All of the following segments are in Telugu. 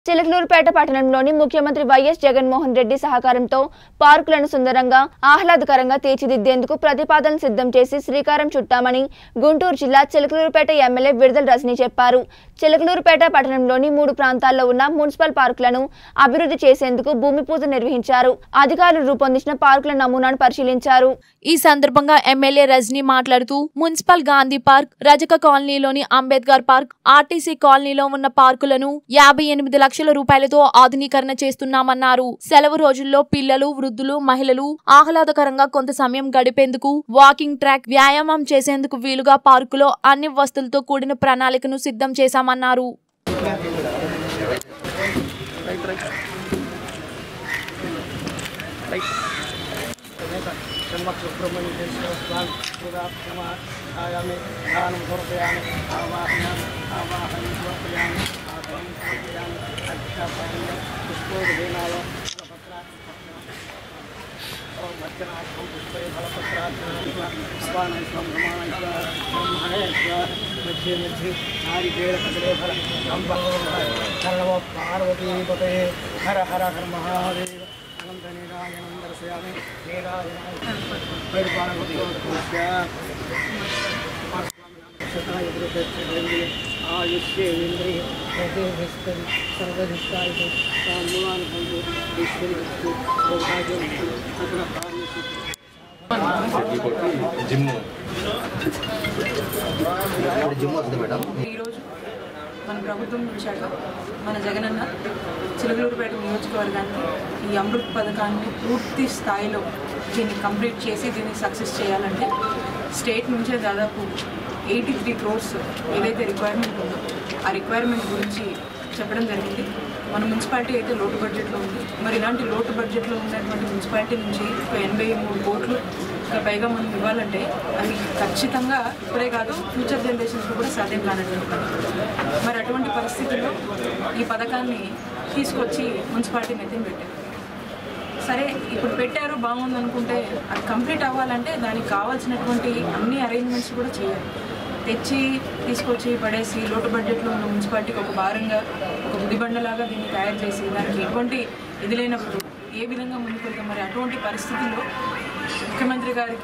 చిలకలూరుపేట పట్టణంలోని ముఖ్యమంత్రి వైఎస్ జగన్మోహన్ రెడ్డి సహకారంతో పార్కులను సుందరంగా ఆహ్లాదకరంగా తీర్చిదిద్దేందుకు ప్రతిపాదన సిద్ధం చేసి శ్రీకారం చుట్టామని గుంటూరు జిల్లా చిలకలూరుపేట ఎమ్మెల్యే విడుదల రజని చెప్పారు చిలకలూరుపేట పట్టణంలోని మూడు ప్రాంతాల్లో ఉన్న మున్సిపల్ పార్కులను అభివృద్ధి చేసేందుకు భూమి పూజ నిర్వహించారు అధికారులు రూపొందించిన పార్కుల నమూనాను పరిశీలించారు ఈ సందర్భంగా ఎమ్మెల్యే రజనీ మాట్లాడుతూ మున్సిపల్ గాంధీ పార్క్ రజక కాలనీలోని అంబేద్కర్ పార్క్ ఆర్టీసీ కాలనీలో ఉన్న పార్కులను యాభై ఎనిమిది లక్షల రూపాయలతో ఆధునీకరణ చేస్తున్నామన్నారు సెలవు రోజుల్లో పిల్లలు వృద్ధులు మహిళలు ఆహ్లాదకరంగా కొంత సమయం గడిపేందుకు వాకింగ్ ట్రాక్ వ్యాయామం చేసేందుకు వీలుగా పార్కులో అన్ని వస్తువులతో కూడిన ప్రణాళికను సిద్ధం చేశామన్నారు आयामि दानं समर्पयामि आवाहयामि आवाहनं समर्पयामि आवाहनं समर्पयामि अक्षापयामि पुष्पोदीनाय फलपत्रा मध्यनाथं पुष्पे फलपत्रात् स्वानं स्वं ब्रह्माय ब्रह्मणे मध्ये मध्ये नारिकेलकदले फल अम्बः सर्व पार्वतीपते हर हर हर महादेव अनन्तनीराजनं दर्शयामि नीराजनाय परिपालनस्य आयुष्येन्द्रिय प्रतिष्ठति सर्वधिष्ठाय मूलान् भवन्तु ईश्वरी सौभाग्यं सकल कार्यसिद्धि జిమ్ ఇప్పుడు జిమ్ వస్తుంది మేడం ఈరోజు మన ప్రభుత్వం వచ్చాక మన జగనన్న చిలుకలూరుపేట నియోజకవర్గానికి ఈ అమృత్ పథకాన్ని పూర్తి స్థాయిలో దీన్ని కంప్లీట్ చేసి దీన్ని సక్సెస్ చేయాలంటే స్టేట్ నుంచే దాదాపు ఎయిటీ త్రీ క్రోర్స్ ఏదైతే రిక్వైర్మెంట్ ఉందో ఆ రిక్వైర్మెంట్ గురించి చెప్పడం జరిగింది మన మున్సిపాలిటీ అయితే లోటు బడ్జెట్లో ఉంది మరి ఇలాంటి లోటు బడ్జెట్లో ఉన్నటువంటి మున్సిపాలిటీ నుంచి ఒక ఎనభై మూడు కోట్లు ఇంకా పైగా మనం ఇవ్వాలంటే అది ఖచ్చితంగా ఇప్పుడే కాదు ఫ్యూచర్ జనరేషన్స్కి కూడా సాధ్యం కానటువంటి పని మరి అటువంటి పరిస్థితుల్లో ఈ పథకాన్ని తీసుకొచ్చి మున్సిపాలిటీ నెత్తిన పెట్టారు సరే ఇప్పుడు పెట్టారు బాగుంది అనుకుంటే అది కంప్లీట్ అవ్వాలంటే దానికి కావాల్సినటువంటి అన్ని అరేంజ్మెంట్స్ కూడా చేయాలి తెచ్చి తీసుకొచ్చి పడేసి లోటు బడ్జెట్లో ఉన్న మున్సిపాలిటీకి ఒక భారంగా ఒక గుడిబండలాగా దీన్ని తయారు చేసి దానికి ఎటువంటి ఇది లేనప్పుడు ఏ విధంగా ముందుకు వెళ్తాం మరి అటువంటి పరిస్థితుల్లో ముఖ్యమంత్రి గారికి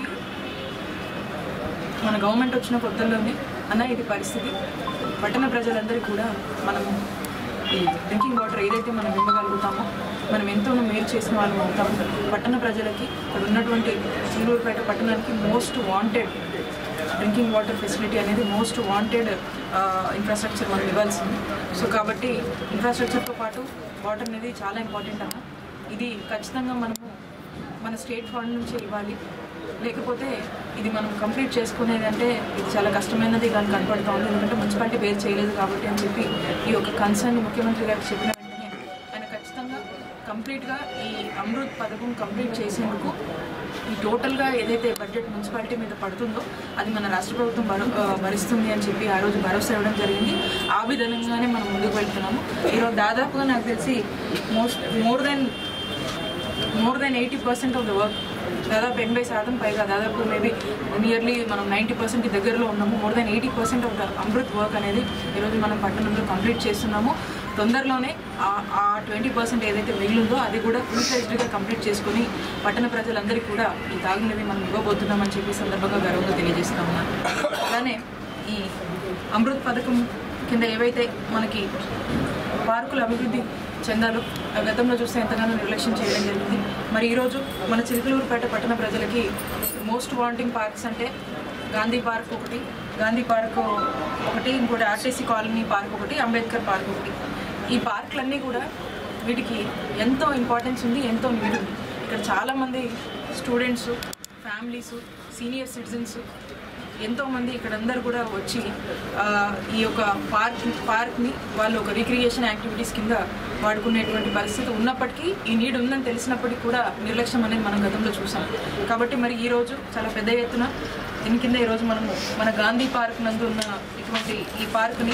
మన గవర్నమెంట్ వచ్చిన కొత్తల్లోనే అన్న ఇది పరిస్థితి పట్టణ ప్రజలందరికీ కూడా మనము ఈ డ్రింకింగ్ వాటర్ ఏదైతే మనం ఇవ్వగలుగుతామో మనం ఎంతో మేలు చేసిన వాళ్ళం అవుతాము పట్టణ ప్రజలకి ఇక్కడ ఉన్నటువంటి చిలూరుపేట పట్టణానికి most wanted drinking water facility అనేది మోస్ట్ వాంటెడ్ ఇన్ఫ్రాస్ట్రక్చర్ మనం ఇవ్వాల్సింది సో కాబట్టి ఇన్ఫ్రాస్ట్రక్చర్తో పాటు వాటర్ అనేది చాలా ఇంపార్టెంట్ అన్న ఇది ఖచ్చితంగా మనము మన స్టేట్ ఫండ్ నుంచి ఇవ్వాలి లేకపోతే ఇది మనం కంప్లీట్ చేసుకునేది అంటే ఇది చాలా కష్టమైనది కానీ కనపడుతూ ఉంది ఎందుకంటే మున్సిపాలిటీ పేరు చేయలేదు కాబట్టి అని చెప్పి ఈ యొక్క కన్సర్న్ ముఖ్యమంత్రి గారికి చెప్పిన వెంటనే ఆయన ఖచ్చితంగా కంప్లీట్గా ఈ అమృత్ పథకం కంప్లీట్ చేసేందుకు ఈ టోటల్గా ఏదైతే బడ్జెట్ మున్సిపాలిటీ మీద పడుతుందో అది మన రాష్ట్ర ప్రభుత్వం భరో ఆ, భరిస్తుంది అని చెప్పి ఆ రోజు భరోసా ఇవ్వడం జరిగింది ఆ విధంగానే మనం ముందుకు వెళ్తున్నాము ఈరోజు దాదాపుగా నాకు తెలిసి most more than more than eighty percent of the work దాదాపు ఎనభై శాతం పైగా దాదాపు మేబీ నియర్లీ మనం నైంటీ పర్సెంట్ దగ్గరలో ఉన్నాము more than eighty percent of the Amrut work అనేది ఈరోజు మనం పట్టణంలో కంప్లీట్ చేస్తున్నాము తొందరలోనే ఆ- ఆ ట్వంటీ పర్సెంట్ ఏదైతే మిగిలిందో అది కూడా ఫుల్ ఫ్లెజ్డ్గా కంప్లీట్ చేసుకుని పట్టణ ప్రజలందరికీ కూడా ఈ తాగునీవి మనం ఇవ్వబోతున్నామని చెప్పి ఈ సందర్భంగా గర్వంగా తెలియజేస్తా ఉన్నాను అలానే ఈ అమృత్ పథకం కింద ఏవైతే మనకి పార్కుల అభివృద్ధి చెందాలో ఆ గతంలో చూస్తే ఎంతగానో నిర్లక్ష్యం చేయడం జరిగింది మరి ఈరోజు మన చిలుకలూరుపేట పట్టణ ప్రజలకి మోస్ట్ వాంటింగ్ పార్క్స్ అంటే గాంధీ పార్క్ ఒకటి గాంధీ పార్క్ ఒకటి ఇంకోటి ఆర్టీసీ కాలనీ పార్క్ ఒకటి అంబేద్కర్ పార్క్ ఒకటి ఈ పార్కులన్నీ కూడా వీటికి ఎంతో ఇంపార్టెన్స్ ఉంది ఎంతో నీడ్ ఉంది ఇక్కడ చాలామంది స్టూడెంట్స్ ఫ్యామిలీస్ సీనియర్ సిటిజన్స్ ఎంతోమంది ఇక్కడ అందరు కూడా వచ్చి ఆ, ఈ యొక్క పార్క్ పార్క్ని వాళ్ళు ఒక రిక్రియేషన్ యాక్టివిటీస్ కింద వాడుకునేటువంటి పరిస్థితి ఉన్నప్పటికీ ఈ నీడ్ ఉందని తెలిసినప్పటికీ కూడా నిర్లక్ష్యం అనేది మనం గతంలో చూసాం కాబట్టి మరి ఈరోజు చాలా పెద్ద ఎత్తున దీని కింద ఈరోజు మనము మన గాంధీ పార్క్ నందు ఉన్న ఇటువంటి ఈ పార్క్ని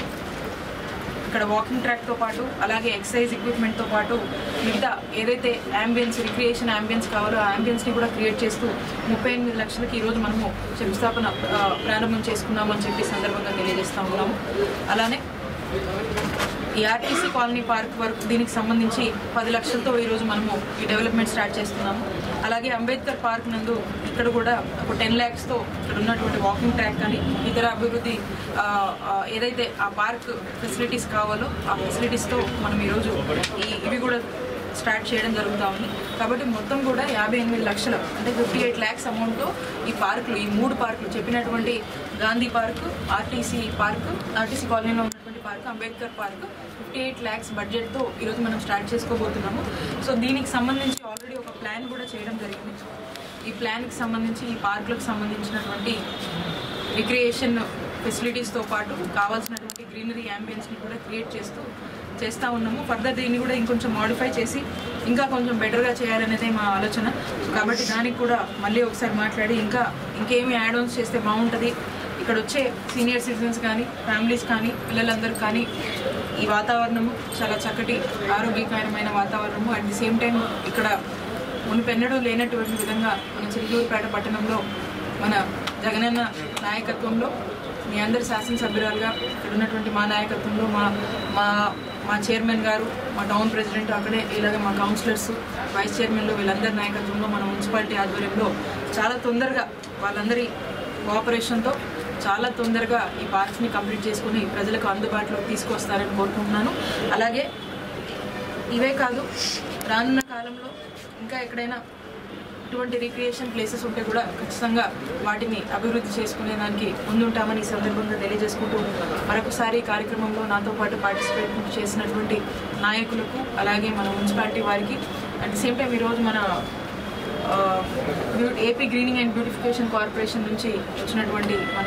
ఇక్కడ వాకింగ్ ట్రాక్తో పాటు అలాగే ఎక్సర్సైజ్ ఎక్విప్మెంట్తో పాటు మిగతా ఏదైతే అంబియన్స్ రిక్రియేషన్ అంబియన్స్ కావాలో ఆ అంబియన్స్ని కూడా క్రియేట్ చేస్తూ ముప్పై ఎనిమిది లక్షలకి ఈరోజు మనము శంకుస్థాపన ఆ, ప్రారంభం చేసుకున్నామని చెప్పి సందర్భంగా తెలియజేస్తూ ఉన్నాము అలానే ఈ ఆర్టీసీ కాలనీ పార్క్ వరకు దీనికి సంబంధించి పది లక్షలతో ఈరోజు మనము ఈ డెవలప్మెంట్ స్టార్ట్ చేస్తున్నాము అలాగే అంబేద్కర్ పార్క్ నందు ఇక్కడ కూడా ఒక టెన్ ల్యాక్స్తో ఇక్కడ ఉన్నటువంటి వాకింగ్ ట్రాక్ కానీ ఇతర అభివృద్ధి ఆ, ఆ, ఏదైతే ఆ పార్క్ ఫెసిలిటీస్ కావాలో ఆ ఫెసిలిటీస్తో మనం ఈరోజు ఈ ఇవి కూడా స్టార్ట్ చేయడం జరుగుతూ ఉంది కాబట్టి మొత్తం కూడా యాభై ఎనిమిది లక్షలు అంటే ఫిఫ్టీ ఎయిట్ ల్యాక్స్ అమౌంట్తో ఈ పార్కులు ఈ మూడు పార్కులు చెప్పినటువంటి Gandhi park RTC park RTC కాలనీలో ఉన్నటువంటి park Ambedkar park fifty eight lakhs బడ్జెట్తో ఈరోజు మనం స్టార్ట్ చేసుకోబోతున్నాము సో దీనికి సంబంధించి ఆల్రెడీ ఒక ప్లాన్ కూడా చేయడం జరిగింది ఈ ప్లాన్కి సంబంధించి ఈ పార్కులకు సంబంధించినటువంటి రిక్రియేషన్ ఫెసిలిటీస్తో పాటు కావాల్సినటువంటి గ్రీనరీ యాంబియన్స్ని కూడా క్రియేట్ చేస్తూ చేస్తూ ఉన్నాము ఫర్దర్ దీన్ని కూడా ఇంకొంచెం మాడిఫై చేసి ఇంకా కొంచెం బెటర్గా చేయాలనేదే మా ఆలోచన కాబట్టి దానికి కూడా మళ్ళీ ఒకసారి మాట్లాడి ఇంకా ఇంకేమి యాడ్ ఆన్స్ చేస్తే బాగుంటుంది ఇక్కడ వచ్చే సీనియర్ సిటిజన్స్ కానీ ఫ్యామిలీస్ కానీ పిల్లలందరూ కానీ ఈ వాతావరణము చాలా చక్కటి ఆరోగ్యకరమైన వాతావరణము అట్ ది సేమ్ టైం ఇక్కడ మునిపెన్నడూ లేనటువంటి విధంగా మన చిలుకూరుపేట పట్టణంలో మన జగనన్న నాయకత్వంలో మీ అందరి శాసనసభ్యురాలుగా ఇక్కడ ఉన్నటువంటి మా నాయకత్వంలో మా మా మా చైర్మన్ గారు మా టౌన్ ప్రెసిడెంట్ అక్కడే ఇలాగ మా కౌన్సిలర్స్ వైస్ చైర్మన్లు వీళ్ళందరి నాయకత్వంలో మన మున్సిపాలిటీ ఆధ్వర్యంలో చాలా తొందరగా వాళ్ళందరి కోఆపరేషన్తో చాలా తొందరగా ఈ పార్క్స్ని కంప్లీట్ చేసుకుని ప్రజలకు అందుబాటులోకి తీసుకొస్తారని కోరుకుంటున్నాను అలాగే ఇవే కాదు రానున్న కాలంలో ఇంకా ఎక్కడైనా ఇటువంటి రిక్రియేషన్ ప్లేసెస్ ఉంటే కూడా ఖచ్చితంగా వాటిని అభివృద్ధి చేసుకునే దానికి ముందుంటామని ఈ సందర్భంగా తెలియజేసుకుంటూ మరొకసారి ఈ కార్యక్రమంలో నాతో పాటు పార్టిసిపేట్ చేసినటువంటి నాయకులకు అలాగే మన మున్సిపాలిటీ వారికి అట్ ది సేమ్ టైం ఈరోజు మన ఆ, బ్యూ- AP greening and beautification corporation నుంచి వచ్చినటువంటి మన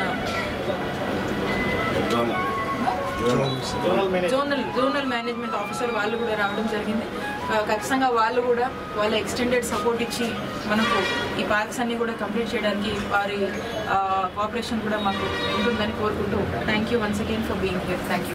జోనల్ జోనల్ మేనేజ్మెంట్ ఆఫీసర్ వాళ్ళు కూడా రావడం జరిగింది ఆ, ఖచ్చితంగా వాళ్ళు కూడా వాళ్ళ ఎక్స్టెండెడ్ సపోర్ట్ ఇచ్చి మనకు ఈ పార్క్స్ అన్ని కూడా కంప్లీట్ చేయడానికి వారి కోఆపరేషన్ కూడా మాకు ఉంటుందని కోరుకుంటూ thank you once again for being here thank you